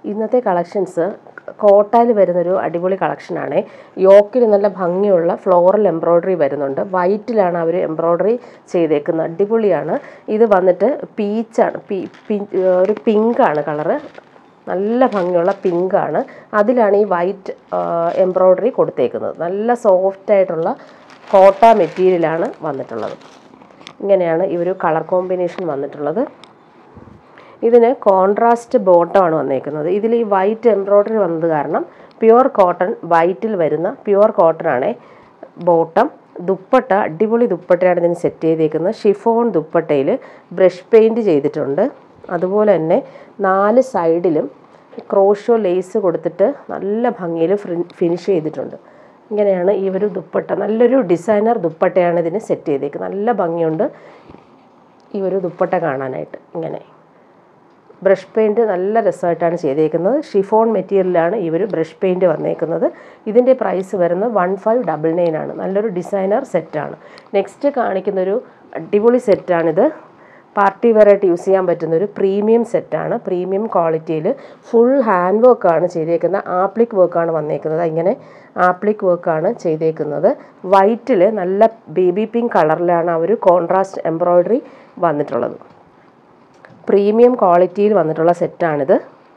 ഇന്നത്തെ കളക്ഷൻസ് കോട്ടായിൽ വരുന്നൊരു അടിപൊളി കളക്ഷനാണ് യോക്കിൽ നല്ല ഭംഗിയുള്ള ഫ്ലോറൽ എംബ്രോയ്ഡറി വരുന്നുണ്ട് വൈറ്റിലാണ് അവർ എംബ്രോയ്ഡറി ചെയ്തേക്കുന്നത് അടിപൊളിയാണ് ഇത് വന്നിട്ട് പീച്ചാണ് പി പി- ഒരു പിങ്കാണ് കളറ് നല്ല ഭംഗിയുള്ള പിങ്കാണ് അതിലാണ് ഈ വൈറ്റ് എംബ്രോയ്ഡറി കൊടുത്തേക്കുന്നത് നല്ല സോഫ്റ്റ് ആയിട്ടുള്ള കോട്ട മെറ്റീരിയലാണ് വന്നിട്ടുള്ളത് ഇങ്ങനെയാണ് ഈ ഒരു കളർ കോമ്പിനേഷൻ വന്നിട്ടുള്ളത് ഇതിന് കോൺട്രാസ്റ്റ് ബോട്ടമാണ് വന്നേക്കുന്നത് ഇതിൽ ഈ വൈറ്റ് എംബ്രോയ്ഡറി വന്നത് കാരണം പ്യുവർ കോട്ടൺ വൈറ്റിൽ വരുന്ന പ്യുവർ കോട്ടൺ ആണ് ബോട്ടം ദുപ്പട്ട അടിപൊളി ദുപ്പട്ടയാണ് ഇതിന് സെറ്റ് ചെയ്തേക്കുന്നത് ഷിഫോൺ ദുപ്പട്ടയിൽ ബ്രഷ് പെയിൻറ് ചെയ്തിട്ടുണ്ട് അതുപോലെ തന്നെ നാല് സൈഡിലും ക്രോഷോ ലേസ് കൊടുത്തിട്ട് നല്ല ഭംഗിയിൽ ഫിനിഷ് ചെയ്തിട്ടുണ്ട് ഇങ്ങനെയാണ് ഈ ഒരു ദുപ്പട്ട നല്ലൊരു ഡിസൈനർ ദുപ്പട്ടയാണ് ഇതിന് സെറ്റ് ചെയ്തേക്കുന്നത് നല്ല ഭംഗിയുണ്ട് ഈ ഒരു ദുപ്പട്ട കാണാനായിട്ട് ഇങ്ങനെ ബ്രഷ് പെയിൻറ് നല്ല രസമായിട്ടാണ് ചെയ്തേക്കുന്നത് ഷിഫോൺ മെറ്റീരിയലാണ് ഈ ഒരു ബ്രഷ് പെയിൻറ് വന്നേക്കുന്നത് ഇതിൻ്റെ പ്രൈസ് വരുന്നത് വൺ ഫൈവ് ഡബിൾ നയൻ ആണ് നല്ലൊരു ഡിസൈനർ സെറ്റാണ് നെക്സ്റ്റ് കാണിക്കുന്നൊരു അടിപൊളി സെറ്റാണിത് പാർട്ടി വെറൈറ്റി യൂസ് ചെയ്യാൻ പറ്റുന്ന ഒരു പ്രീമിയം സെറ്റാണ് പ്രീമിയം ക്വാളിറ്റിയിൽ ഫുൾ ഹാൻഡ് വർക്കാണ് ചെയ്തേക്കുന്നത് ആപ്ലിക് വർക്കാണ് വന്നേക്കുന്നത് ഇങ്ങനെ ആപ്ലിക് വർക്കാണ് ചെയ്തേക്കുന്നത് വൈറ്റിൽ നല്ല ബേബി പിങ്ക് കളറിലാണ് ആ ഒരു കോൺട്രാസ്റ്റ് എംബ്രോയ്ഡറി വന്നിട്ടുള്ളത് പ്രീമിയം ക്വാളിറ്റിയിൽ വന്നിട്ടുള്ള സെറ്റാണിത്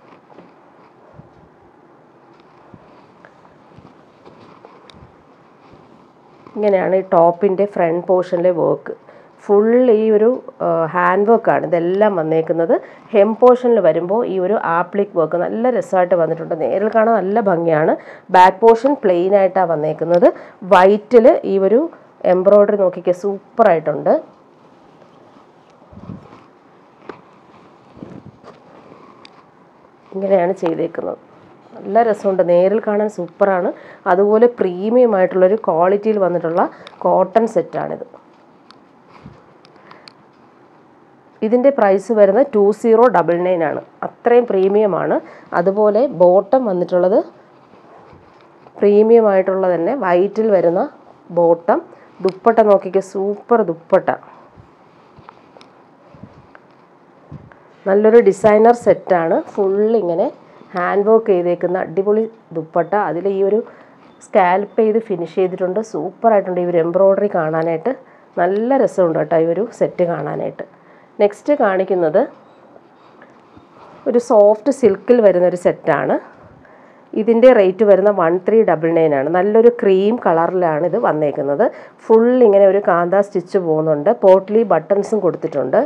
ഇങ്ങനെയാണ് ഈ ടോപ്പിൻ്റെ ഫ്രണ്ട് പോർഷനിലെ വർക്ക് ഫുൾ ഈ ഒരു ഹാൻഡ് വർക്കാണ് ഇതെല്ലാം വന്നേക്കുന്നത് ഹെം പോർഷനിൽ വരുമ്പോൾ ഈ ഒരു ആപ്ലിക് വർക്ക് നല്ല രസമായിട്ട് വന്നിട്ടുണ്ട് നേരിൽ കാണാൻ നല്ല ഭംഗിയാണ് ബാക്ക് പോർഷൻ പ്ലെയിൻ ആയിട്ടാണ് വന്നേക്കുന്നത് വൈറ്റിൽ ഈ ഒരു എംബ്രോയ്ഡറി നോക്കിക്കുക സൂപ്പറായിട്ടുണ്ട് ഇങ്ങനെയാണ് ചെയ്തേക്കുന്നത് നല്ല രസമുണ്ട് നേരിൽ കാണാൻ സൂപ്പറാണ് അതുപോലെ പ്രീമിയം ആയിട്ടുള്ളൊരു ക്വാളിറ്റിയിൽ വന്നിട്ടുള്ള കോട്ടൺ സെറ്റാണിത് ഇതിൻ്റെ പ്രൈസ് വരുന്നത് ടു സീറോ ഡബിൾ നയൻ ആണ് അത്രയും പ്രീമിയമാണ് അതുപോലെ ബോട്ടം വന്നിട്ടുള്ളത് പ്രീമിയം ആയിട്ടുള്ള തന്നെ വൈറ്റിൽ വരുന്ന ബോട്ടം ദുപ്പട്ട നോക്കിക്കുക സൂപ്പർ ദുപ്പട്ട നല്ലൊരു ഡിസൈനർ സെറ്റാണ് ഫുൾ ഇങ്ങനെ ഹാൻഡ് വർക്ക് ചെയ്തേക്കുന്ന അടിപൊളി ദുപ്പട്ട അതിൽ ഈ ഒരു സ്കാൽപ്പ് ചെയ്ത് ഫിനിഷ് ചെയ്തിട്ടുണ്ട് സൂപ്പറായിട്ടുണ്ട് ഈ ഒരു എംബ്രോയ്ഡറി കാണാനായിട്ട് നല്ല രസമുണ്ട് കേട്ടോ ഈ ഒരു സെറ്റ് കാണാനായിട്ട് നെക്സ്റ്റ് കാണിക്കുന്നത് ഒരു സോഫ്റ്റ് സിൽക്കിൽ വരുന്ന ഒരു സെറ്റാണ് ഇതിൻ്റെ റേറ്റ് വരുന്ന വൺ ത്രീ ഡബിൾ നയൻ ആണ് നല്ലൊരു ക്രീം കളറിലാണ് ഇത് വന്നേക്കുന്നത് ഫുൾ ഇങ്ങനെ ഒരു കാന്ത സ്റ്റിച്ച് പോകുന്നുണ്ട് പോട്ട്ലി ബട്ടൺസും കൊടുത്തിട്ടുണ്ട്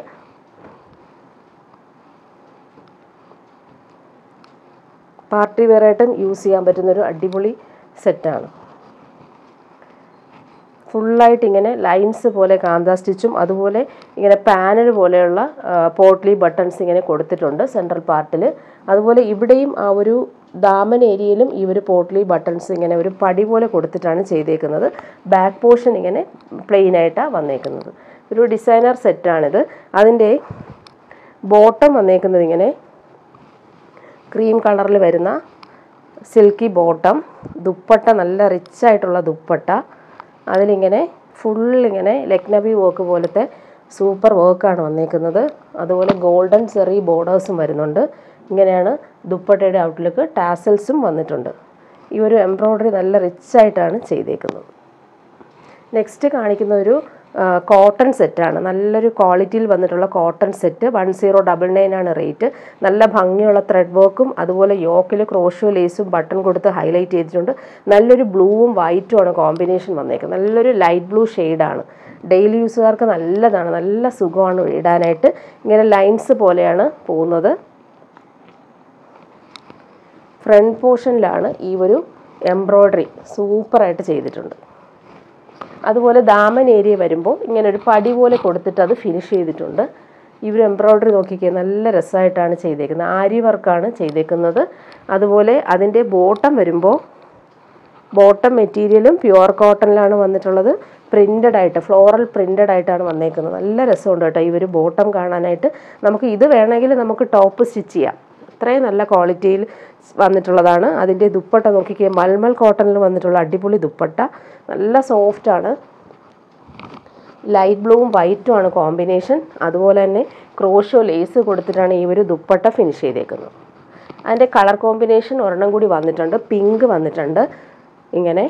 പാർട്ടി വെയറായിട്ടും യൂസ് ചെയ്യാൻ പറ്റുന്നൊരു അടിപൊളി സെറ്റാണ് ഫുള്ളായിട്ട് ഇങ്ങനെ ലൈൻസ് പോലെ കാന്ത സ്റ്റിച്ചും അതുപോലെ ഇങ്ങനെ പാനൽ പോലെയുള്ള പോട്ട്ലി ബട്ടൺസ് ഇങ്ങനെ കൊടുത്തിട്ടുണ്ട് സെൻട്രൽ പാർട്ടിൽ അതുപോലെ ഇവിടെയും ആ ഒരു ദാമൻ ഏരിയയിലും ഈ ഒരു പോട്ട്ലി ബട്ടൺസ് ഇങ്ങനെ ഒരു പടി പോലെ കൊടുത്തിട്ടാണ് ചെയ്തേക്കുന്നത് ബാക്ക് പോർഷൻ ഇങ്ങനെ പ്ലെയിൻ ആയിട്ടാണ് വന്നേക്കുന്നത് ഒരു ഡിസൈനർ സെറ്റാണിത് അതിൻ്റെ ബോട്ടം വന്നേക്കുന്നത് ഇങ്ങനെ ക്രീം കളറിൽ വരുന്ന സിൽക്കി ബോട്ടം ദുപ്പട്ട നല്ല റിച്ച് ആയിട്ടുള്ള ദുപ്പട്ട അതിലിങ്ങനെ ഫുൾ ഇങ്ങനെ ലക്നവി വർക്ക് പോലത്തെ സൂപ്പർ വർക്കാണ് വന്നേക്കുന്നത് അതുപോലെ ഗോൾഡൻ ചെറി ബോർഡേഴ്സും വരുന്നുണ്ട് ഇങ്ങനെയാണ് ദുപ്പട്ടയുടെ ഔട്ട്ലുക്ക് ടാസൽസും വന്നിട്ടുണ്ട് ഈ ഒരു എംബ്രോയ്ഡറി നല്ല റിച്ച് ആയിട്ടാണ് ചെയ്തേക്കുന്നത് നെക്സ്റ്റ് കാണിക്കുന്ന ഒരു കോട്ടൺ സെറ്റാണ് നല്ലൊരു ക്വാളിറ്റിയിൽ വന്നിട്ടുള്ള cotton set one zero double nine ആണ് റേറ്റ് നല്ല ഭംഗിയുള്ള ത്രെഡ് വർക്കും അതുപോലെ യോക്കിൽ ക്രോഷോ ലേസും ബട്ടൺ കൊടുത്ത് ഹൈലൈറ്റ് ചെയ്തിട്ടുണ്ട് നല്ലൊരു ബ്ലൂവും വൈറ്റും ആണ് കോമ്പിനേഷൻ വന്നേക്കുന്നത് നല്ലൊരു ലൈറ്റ് ബ്ലൂ ഷെയ്ഡാണ് ഡെയിലി യൂസുകാർക്ക് നല്ലതാണ് നല്ല സുഖമാണ് ഇടാനായിട്ട് ഇങ്ങനെ ലൈൻസ് പോലെയാണ് പോകുന്നത് ഫ്രണ്ട് പോർഷനിലാണ് ഈ ഒരു എംബ്രോയ്ഡറി സൂപ്പറായിട്ട് ചെയ്തിട്ടുണ്ട് അതുപോലെ ദാമൻ ഏരിയ വരുമ്പോൾ ഇങ്ങനെ ഒരു പടി പോലെ കൊടുത്തിട്ട് അത് ഫിനിഷ് ചെയ്തിട്ടുണ്ട് ഈ ഒരു എംബ്രോയ്ഡറി നോക്കിക്കുക നല്ല രസമായിട്ടാണ് ചെയ്തേക്കുന്നത് ആരി വർക്കാണ് ചെയ്തേക്കുന്നത് അതുപോലെ അതിൻ്റെ ബോട്ടം വരുമ്പോൾ ബോട്ടം മെറ്റീരിയലും പ്യുവർ കോട്ടണിലാണ് വന്നിട്ടുള്ളത് പ്രിൻ്റഡ് ആയിട്ട് ഫ്ലോറൽ പ്രിൻ്റഡ് ആയിട്ടാണ് വന്നേക്കുന്നത് നല്ല രസമുണ്ട് കേട്ടോ ഈ ഒരു ബോട്ടം കാണാനായിട്ട് നമുക്ക് ഇത് വേണമെങ്കിൽ നമുക്ക് ടോപ്പ് സ്റ്റിച്ച് ചെയ്യാം അത്രയും നല്ല ക്വാളിറ്റിയിൽ വന്നിട്ടുള്ളതാണ് അതിൻ്റെ ദുപ്പട്ട നോക്കിക്കുക മൽമൽ കോട്ടണിൽ വന്നിട്ടുള്ള അടിപൊളി ദുപ്പട്ട നല്ല സോഫ്റ്റാണ് ലൈറ്റ് ബ്ലൂവും വൈറ്റും ആണ് കോമ്പിനേഷൻ അതുപോലെ തന്നെ ക്രോഷോ ലേസ് കൊടുത്തിട്ടാണ് ഈ ഒരു ദുപ്പട്ട ഫിനിഷ് ചെയ്തേക്കുന്നത് അതിൻ്റെ കളർ കോമ്പിനേഷൻ ഒരെണ്ണം കൂടി വന്നിട്ടുണ്ട് പിങ്ക് വന്നിട്ടുണ്ട് ഇങ്ങനെ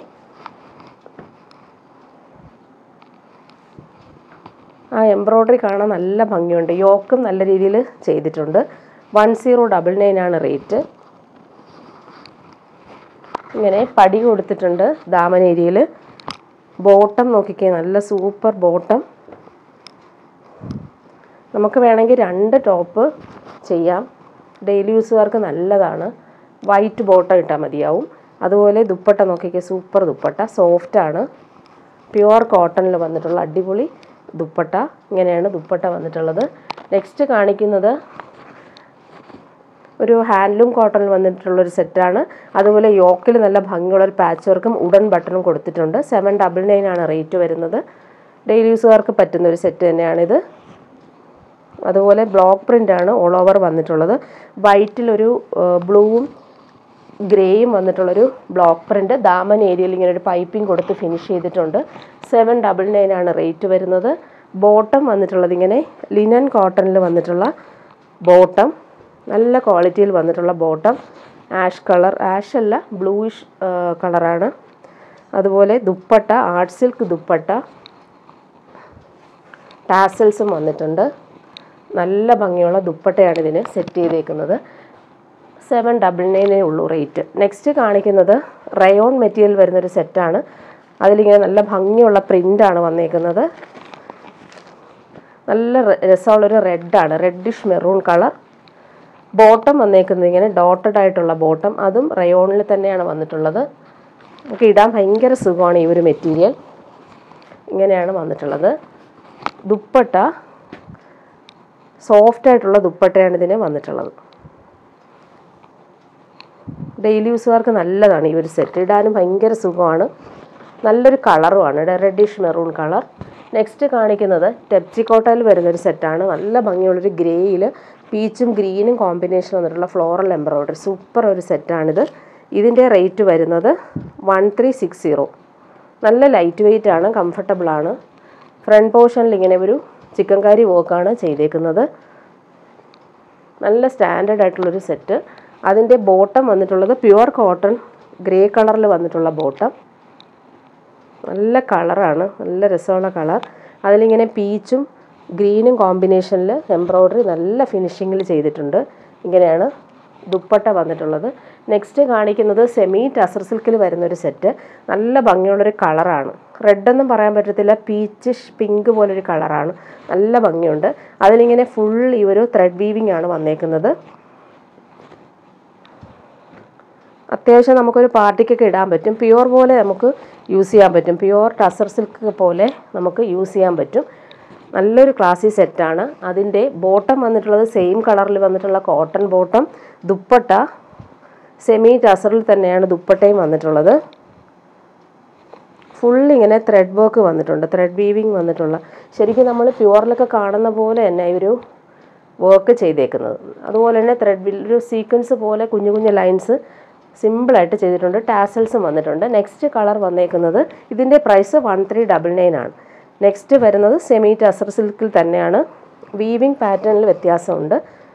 ആ എംബ്രോയ്ഡറി കാണാൻ നല്ല ഭംഗിയുണ്ട് യോക്കും നല്ല രീതിയിൽ ചെയ്തിട്ടുണ്ട് വൺ സീറോ ഡബിൾ നയൻ ആണ് റേറ്റ് ഇങ്ങനെ പടി കൊടുത്തിട്ടുണ്ട് ദാമൻ ഏരിയയിൽ ബോട്ടം നോക്കിക്കേ നല്ല സൂപ്പർ ബോട്ടം നമുക്ക് വേണമെങ്കിൽ രണ്ട് ടോപ്പ് ചെയ്യാം ഡെയിലി യൂസുകാർക്ക് നല്ലതാണ് വൈറ്റ് ബോട്ടം ഇട്ടാൽ മതിയാവും അതുപോലെ ദുപ്പട്ട നോക്കിക്കേ സൂപ്പർ ദുപ്പട്ട സോഫ്റ്റാണ് പ്യുവർ കോട്ടണിൽ വന്നിട്ടുള്ള അടിപൊളി ദുപ്പട്ട ഇങ്ങനെയാണ് ദുപ്പട്ട വന്നിട്ടുള്ളത് നെക്സ്റ്റ് കാണിക്കുന്നത് ഒരു ഹാൻഡ്ലൂം കോട്ടണിൽ വന്നിട്ടുള്ളൊരു സെറ്റാണ് അതുപോലെ യോക്കിൽ നല്ല ഭംഗിയുള്ള ഒരു പാച്ച് വർക്കും ഉടൻ ബട്ടണും കൊടുത്തിട്ടുണ്ട് സെവൻ ഡബിൾ നയൻ ആണ് റേറ്റ് വരുന്നത് ഡെയിലി യൂസുകാർക്ക് പറ്റുന്ന ഒരു സെറ്റ് തന്നെയാണിത് അതുപോലെ ബ്ലോക്ക് പ്രിൻ്റ് ആണ് ഓൾ ഓവർ വന്നിട്ടുള്ളത് വൈറ്റിലൊരു ബ്ലൂവും ഗ്രേയും വന്നിട്ടുള്ളൊരു ബ്ലോക്ക് പ്രിൻ്റ് ദാമൻ ഏരിയയിൽ ഇങ്ങനെ ഒരു പൈപ്പിംഗ് കൊടുത്ത് ഫിനിഷ് ചെയ്തിട്ടുണ്ട് സെവൻ ഡബിൾ നയൻ ആണ് റേറ്റ് വരുന്നത് ബോട്ടം വന്നിട്ടുള്ളത് ഇങ്ങനെ ലിനൻ കോട്ടണിൽ വന്നിട്ടുള്ള ബോട്ടം നല്ല ക്വാളിറ്റിയിൽ വന്നിട്ടുള്ള ബോട്ടം ആഷ് കളർ ആഷ് അല്ല ബ്ലൂയിഷ് കളറാണ് അതുപോലെ ദുപ്പട്ട ആർട്ട് സിൽക്ക് ദുപ്പട്ട ടാസൽസും വന്നിട്ടുണ്ട് നല്ല ഭംഗിയുള്ള ദുപ്പട്ടയാണ് ഇതിന് സെറ്റ് ചെയ്തേക്കുന്നത് സെവൻ ഡബിൾ നയനേ ഉള്ളൂ റേറ്റ് നെക്സ്റ്റ് കാണിക്കുന്നത് റയോൺ മെറ്റീരിയൽ വരുന്നൊരു സെറ്റാണ് അതിലിങ്ങനെ നല്ല ഭംഗിയുള്ള പ്രിൻ്റാണ് വന്നേക്കുന്നത് നല്ല റെ- രസമുള്ളൊരു റെഡാണ് റെഡിഷ് മെറൂൺ കളർ ബോട്ടം വന്നേക്കുന്നത് ഇങ്ങനെ ഡോട്ടഡ് ആയിട്ടുള്ള ബോട്ടം അതും റയോണിൽ തന്നെയാണ് വന്നിട്ടുള്ളത് നമുക്ക് ഇടാൻ ഭയങ്കര സുഖമാണ് ഈ ഒരു മെറ്റീരിയൽ ഇങ്ങനെയാണ് വന്നിട്ടുള്ളത് ദുപ്പട്ട സോഫ്റ്റ് ആയിട്ടുള്ള ദുപ്പട്ടയാണ് ഇതിന് വന്നിട്ടുള്ളത് ഡെയിലി യൂസുകാർക്ക് നല്ലതാണ് ഈ ഒരു സെറ്റ് ഇടാനും ഭയങ്കര സുഖമാണ് നല്ലൊരു കളറുമാണ് റെഡിഷ് മെറൂൺ കളർ നെക്സ്റ്റ് കാണിക്കുന്നത് ടെപ്സിക്കോട്ടയിൽ വരുന്നൊരു സെറ്റാണ് നല്ല ഭംഗിയുള്ളൊരു ഗ്രേയിൽ പീച്ചും ഗ്രീനും കോമ്പിനേഷൻ വന്നിട്ടുള്ള ഫ്ലോറൽ എംബ്രോയ്ഡറി സൂപ്പർ ഒരു സെറ്റാണിത് ഇതിൻ്റെ റേറ്റ് വരുന്നത് വൺ ത്രീ സിക്സ് സീറോ നല്ല ലൈറ്റ് വെയിറ്റ് ആണ് കംഫർട്ടബിൾ ആണ് ഫ്രണ്ട് പോർഷനിൽ ഇങ്ങനെ ഒരു ചിക്കൻ കറി വർക്കാണ് ചെയ്തേക്കുന്നത് നല്ല സ്റ്റാൻഡേർഡ് ആയിട്ടുള്ളൊരു സെറ്റ് അതിൻ്റെ ബോട്ടം വന്നിട്ടുള്ളത് പ്യുവർ കോട്ടൺ ഗ്രേ കളറിൽ വന്നിട്ടുള്ള ബോട്ടം നല്ല കളറാണ് നല്ല രസമുള്ള കളർ അതിലിങ്ങനെ പീച്ചും ഗ്രീനും കോമ്പിനേഷനിൽ എംബ്രോയ്ഡറി നല്ല ഫിനിഷിങ്ങിൽ ചെയ്തിട്ടുണ്ട് ഇങ്ങനെയാണ് ദുപ്പട്ട വന്നിട്ടുള്ളത് നെക്സ്റ്റ് കാണിക്കുന്നത് സെമി ടസർ സിൽക്കിൽ വരുന്നൊരു സെറ്റ് നല്ല ഭംഗിയുള്ളൊരു കളറാണ് റെഡ് ഒന്നും പറയാൻ പറ്റത്തില്ല പീച്ചിഷ് പിങ്ക് പോലൊരു കളറാണ് നല്ല ഭംഗിയുണ്ട് അതിലിങ്ങനെ ഫുൾ ഈ ഒരു ത്രെഡ് വീവിംഗ് ആണ് വന്നേക്കുന്നത് അത്യാവശ്യം നമുക്കൊരു പാർട്ടിക്കൊക്കെ ഇടാൻ പറ്റും പ്യുവർ പോലെ നമുക്ക് യൂസ് ചെയ്യാൻ പറ്റും പ്യുവർ ടസർ സിൽക്ക് പോലെ നമുക്ക് യൂസ് ചെയ്യാൻ പറ്റും നല്ലൊരു ക്ലാസി സെറ്റാണ് അതിൻ്റെ ബോട്ടം വന്നിട്ടുള്ളത് സെയിം കളറിൽ വന്നിട്ടുള്ള കോട്ടൺ ബോട്ടം ദുപ്പട്ട സെമി ടസറിൽ തന്നെയാണ് ദുപ്പട്ടയും വന്നിട്ടുള്ളത് ഫുൾ ഇങ്ങനെ ത്രെഡ് വർക്ക് വന്നിട്ടുണ്ട് ത്രെഡ് വീവിങ് വന്നിട്ടുള്ള ശരിക്കും നമ്മൾ പ്യുവറിലൊക്കെ കാണുന്ന പോലെ തന്നെ ഈ ഒരു വർക്ക് ചെയ്തേക്കുന്നത് അതുപോലെ തന്നെ ത്രെഡ് ഒരു സീക്വൻസ് പോലെ കുഞ്ഞു കുഞ്ഞു ലൈൻസ് സിമ്പിളായിട്ട് ചെയ്തിട്ടുണ്ട് ടാസൽസും വന്നിട്ടുണ്ട് നെക്സ്റ്റ് കളർ വന്നേക്കുന്നത് ഇതിൻ്റെ price one three double nine ആണ് നെക്സ്റ്റ് വരുന്നത് സെമി ടസർ സിൽക്കിൽ തന്നെയാണ് വീവിങ് പാറ്റേണിൽ വ്യത്യാസമുണ്ട്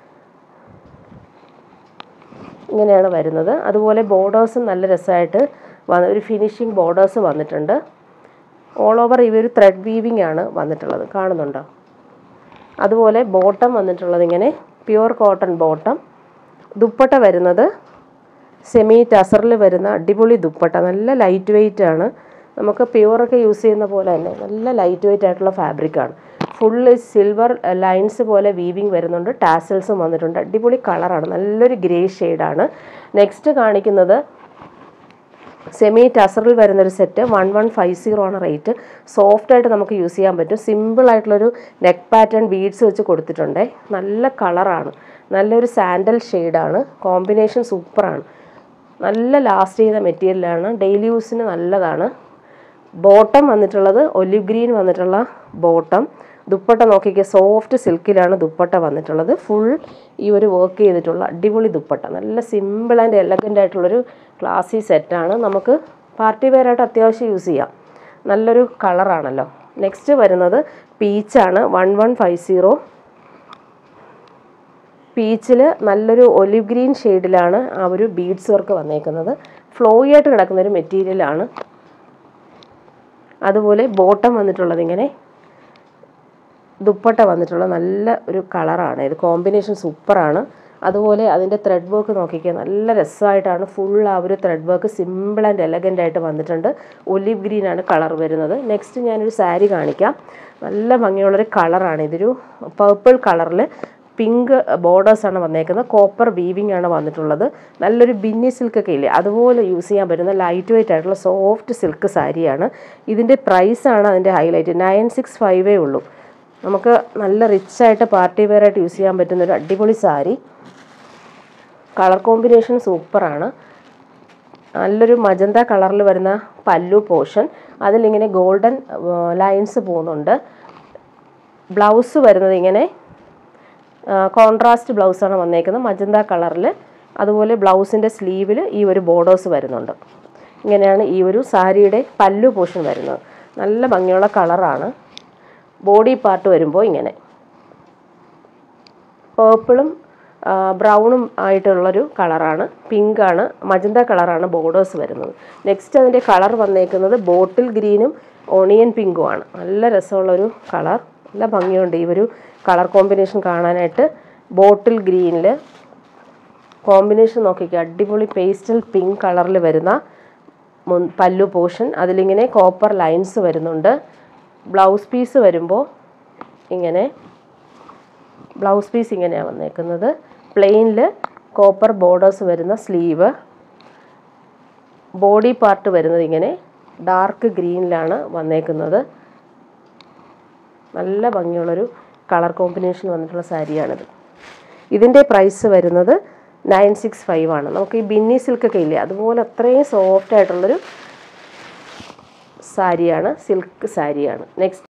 ഇങ്ങനെയാണ് വരുന്നത് അതുപോലെ ബോർഡേഴ്സും നല്ല രസമായിട്ട് വന്ന് ഒരു ഫിനിഷിങ് ബോർഡേഴ്സ് വന്നിട്ടുണ്ട് ഓൾ ഓവർ ഈ ഒരു ത്രെഡ് വീവിംഗ് ആണ് വന്നിട്ടുള്ളത് കാണുന്നുണ്ടോ അതുപോലെ ബോട്ടം വന്നിട്ടുള്ളത് ഇങ്ങനെ പ്യുവർ കോട്ടൺ ബോട്ടം ദുപ്പട്ട വരുന്നത് സെമി ടസറിൽ വരുന്ന അടിപൊളി ദുപ്പട്ട നല്ല ലൈറ്റ് വെയിറ്റ് ആണ് നമുക്ക് പ്യുവറൊക്കെ യൂസ് ചെയ്യുന്ന പോലെ തന്നെ നല്ല ലൈറ്റ് വെയിറ്റ് ആയിട്ടുള്ള ഫാബ്രിക്കാണ് ഫുള്ള് സിൽവർ ലൈൻസ് പോലെ വീവിങ് വരുന്നുണ്ട് ടാസൽസും വന്നിട്ടുണ്ട് അടിപൊളി കളറാണ് നല്ലൊരു ഗ്രേ ഷെയ്ഡാണ് നെക്സ്റ്റ് കാണിക്കുന്നത് സെമി ടസറിൽ വരുന്നൊരു set one one five zero ആണ് റേറ്റ് സോഫ്റ്റ് ആയിട്ട് നമുക്ക് യൂസ് ചെയ്യാൻ പറ്റും സിമ്പിൾ ആയിട്ടുള്ളൊരു നെക്ക് പാറ്റേൺ ബീഡ്സ് വെച്ച് കൊടുത്തിട്ടുണ്ട് നല്ല കളറാണ് നല്ലൊരു സാൻഡൽ ഷെയ്ഡാണ് കോമ്പിനേഷൻ സൂപ്പറാണ് നല്ല ലാസ്റ്റ് ചെയ്യുന്ന മെറ്റീരിയലാണ് ഡെയിലി യൂസിന് നല്ലതാണ് ബോട്ടം വന്നിട്ടുള്ളത് ഒലിവ് ഗ്രീൻ വന്നിട്ടുള്ള ബോട്ടം ദുപ്പട്ട നോക്കിക്കുക സോഫ്റ്റ് സിൽക്കിലാണ് ദുപ്പട്ട വന്നിട്ടുള്ളത് ഫുൾ ഈ ഒരു വർക്ക് ചെയ്തിട്ടുള്ള അടിപൊളി ദുപ്പട്ട നല്ല സിമ്പിൾ ആൻഡ് എലഗൻ്റ് ആയിട്ടുള്ളൊരു ക്ലാസി സെറ്റാണ് നമുക്ക് പാർട്ടി വെയറായിട്ട് അത്യാവശ്യം യൂസ് ചെയ്യാം നല്ലൊരു കളറാണല്ലോ നെക്സ്റ്റ് വരുന്നത് പീച്ചാണ് വൺ വൺ ഫൈവ് സീറോ പീച്ചിൽ നല്ലൊരു ഒലിവ് ഗ്രീൻ ഷെയ്ഡിലാണ് ആ ഒരു ബീഡ്സ് വർക്ക് വന്നേക്കുന്നത് ഫ്ലോയി ആയിട്ട് കിടക്കുന്ന ഒരു മെറ്റീരിയലാണ് അതുപോലെ ബോട്ടം വന്നിട്ടുള്ളത് ഇങ്ങനെ ദുപ്പട്ട വന്നിട്ടുള്ള നല്ല ഒരു കളറാണ് ഇത് കോമ്പിനേഷൻ സൂപ്പറാണ് അതുപോലെ അതിൻ്റെ ത്രെഡ് വർക്ക് നോക്കിക്കുക നല്ല രസമായിട്ടാണ് ഫുൾ ആ ഒരു thread work simple and elegant ആയിട്ട് വന്നിട്ടുണ്ട് ഒലിവ് ഗ്രീൻ ആണ് കളർ വരുന്നത് നെക്സ്റ്റ് ഞാനൊരു സാരി കാണിക്കാം നല്ല ഭംഗിയുള്ളൊരു കളറാണ് ഇതൊരു പർപ്പിൾ കളറിൽ പിങ്ക് ബോർഡേഴ്സാണ് വന്നേക്കുന്നത് കോപ്പർ വീവിംഗ് ആണ് വന്നിട്ടുള്ളത് നല്ലൊരു ബിന്നി സിൽക്ക് ഒക്കെ ഇല്ലേ അതുപോലെ യൂസ് ചെയ്യാൻ പറ്റുന്ന ലൈറ്റ് വെയിറ്റ് ആയിട്ടുള്ള സോഫ്റ്റ് സിൽക്ക് സാരിയാണ് ഇതിൻ്റെ പ്രൈസാണ് അതിൻ്റെ ഹൈലൈറ്റ് നയൻ സിക്സ് ഫൈവേ ഉള്ളൂ നമുക്ക് നല്ല റിച്ച് ആയിട്ട് പാർട്ടി വെയർ ആയിട്ട് യൂസ് ചെയ്യാൻ പറ്റുന്ന ഒരു അടിപൊളി സാരി കളർ കോമ്പിനേഷൻ സൂപ്പറാണ് നല്ലൊരു മജന്ത കളറിൽ വരുന്ന പല്ലു പോർഷൻ അതിലിങ്ങനെ ഗോൾഡൻ ലൈൻസ് പോകുന്നുണ്ട് ബ്ലൗസ് വരുന്നത് ഇങ്ങനെ കോൺട്രാസ്റ്റ് ബ്ലൗസാണ് വന്നേക്കുന്നത് മജന്ത കളറിൽ അതുപോലെ ബ്ലൗസിൻ്റെ സ്ലീവിൽ ഈ ഒരു ബോർഡേഴ്സ് വരുന്നുണ്ട് ഇങ്ങനെയാണ് ഈ ഒരു സാരിയുടെ പല്ലു പോർഷൻ വരുന്നത് നല്ല ഭംഗിയുള്ള കളറാണ് ബോഡി പാർട്ട് വരുമ്പോൾ ഇങ്ങനെ പേർപ്പിളും ബ്രൗണും ആയിട്ടുള്ളൊരു കളറാണ് പിങ്കാണ് മജന്ത കളറാണ് ബോർഡേഴ്സ് വരുന്നത് നെക്സ്റ്റ് അതിൻ്റെ കളർ വന്നേക്കുന്നത് ബോട്ടിൽ ഗ്രീനും ഓണിയൻ പിങ്കുമാണ് നല്ല രസമുള്ളൊരു കളർ നല്ല ഭംഗിയുണ്ട് ഈ ഒരു കളർ കോമ്പിനേഷൻ കാണാനായിട്ട് ബോട്ടിൽ ഗ്രീനിൽ കോമ്പിനേഷൻ നോക്കിക്കുക അടിപൊളി പേസ്റ്റൽ പിങ്ക് കളറിൽ വരുന്ന മുൻ- പല്ലു പോർഷൻ അതിലിങ്ങനെ കോപ്പർ ലൈൻസ് വരുന്നുണ്ട് ബ്ലൗസ് പീസ് വരുമ്പോൾ ഇങ്ങനെ ബ്ലൗസ് പീസ് ഇങ്ങനെയാണ് വന്നേക്കുന്നത് പ്ലെയിനിൽ കോപ്പർ ബോർഡേഴ്സ് വരുന്ന സ്ലീവ് ബോഡി പാർട്ട് വരുന്നത് ഇങ്ങനെ ഡാർക്ക് ഗ്രീനിലാണ് വന്നേക്കുന്നത് നല്ല ഭംഗിയുള്ളൊരു കളർ കോമ്പിനേഷൻ വന്നിട്ടുള്ള സാരിയാണിത് ഇതിൻ്റെ പ്രൈസ് വരുന്നത് നയൻ സിക്സ് ഫൈവ് ആണ് നമുക്ക് ഈ ബിന്നി സിൽക്ക് ഒക്കെ ഇല്ലേ അതുപോലെ അത്രയും സോഫ്റ്റ് ആയിട്ടുള്ളൊരു സാരിയാണ് സിൽക്ക് സാരിയാണ് നെക്സ്റ്റ്